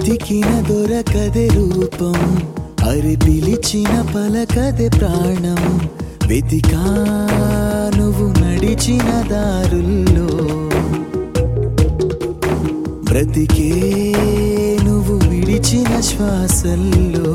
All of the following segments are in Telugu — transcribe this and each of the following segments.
వెతికిన దొరకదే రూపం అరి పిలిచిన పలకదే ప్రాణం వెతికా నువ్వు నడిచిన దారుల్లో బ్రతికే నువ్వు విడిచిన శ్వాసల్లో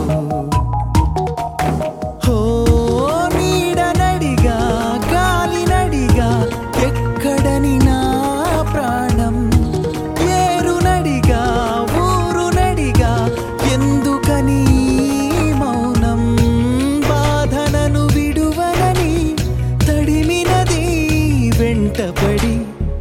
హో నీడనడిగా గాలి నడిగా ఎక్కడని నా ప్రాణం ఏరు నడిగా ఊరు నడిగా ఎందుకని ఈ మౌనం బాధనను విడువనని తడిమినది వెంటపడి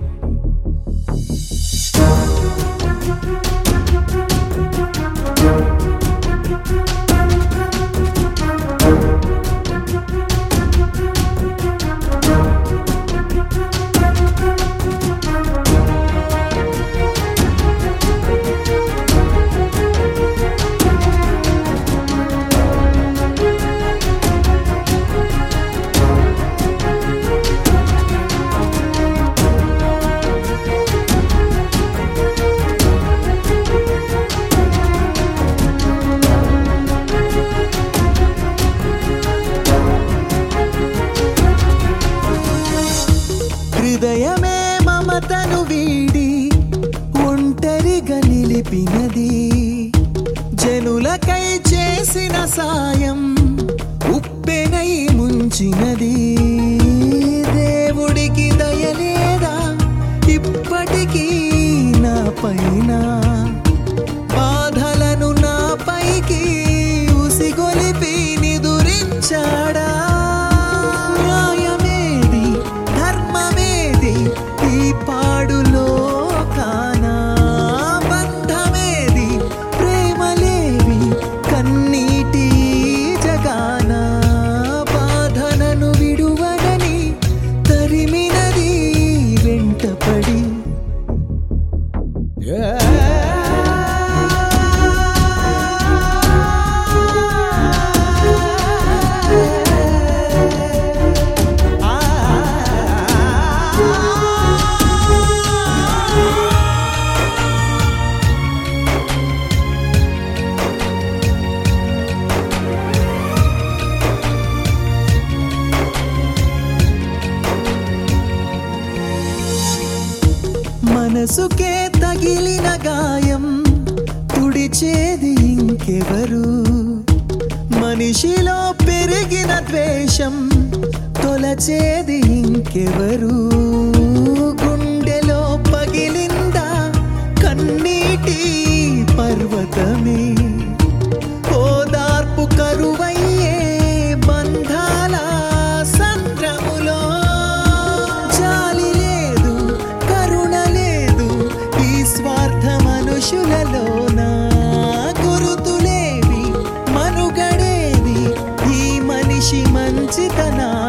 హృదయమే మమతను వీడి ఒంటరిగా నిలిపినది జనులకై చేసిన సాయం ఉప్పెనై ముంచినది దేవుడికి దయలేదా ఇప్పటికీ నా పైన బాధలను నా పైకి ఉసిగొలిపి నిదురించాడా న్యాయమేది ధర్మమేది ఈ పాడులో కానా బంధమేది ప్రేమలేవి కన్నీటి జగాన బాధనను విడువనని తరిమినది వెంటపడి మనసుకే తగిలిన గాయం తుడిచేది ఇంకెవరు మనిషిలో పెరిగిన ద్వేషం తొలచేది ఇంకెవరు గుండెలో పగిలిందా కన్నీటి పర్వతమే ఓదార్పు కరువయ్యే బంధాల సంద్రములో జాలి లేదు కరుణ లేదు ఈ స్వార్థ మనుషులలోన గురుతులేవి మనుగడేది ఈ మనిషి మంచితనా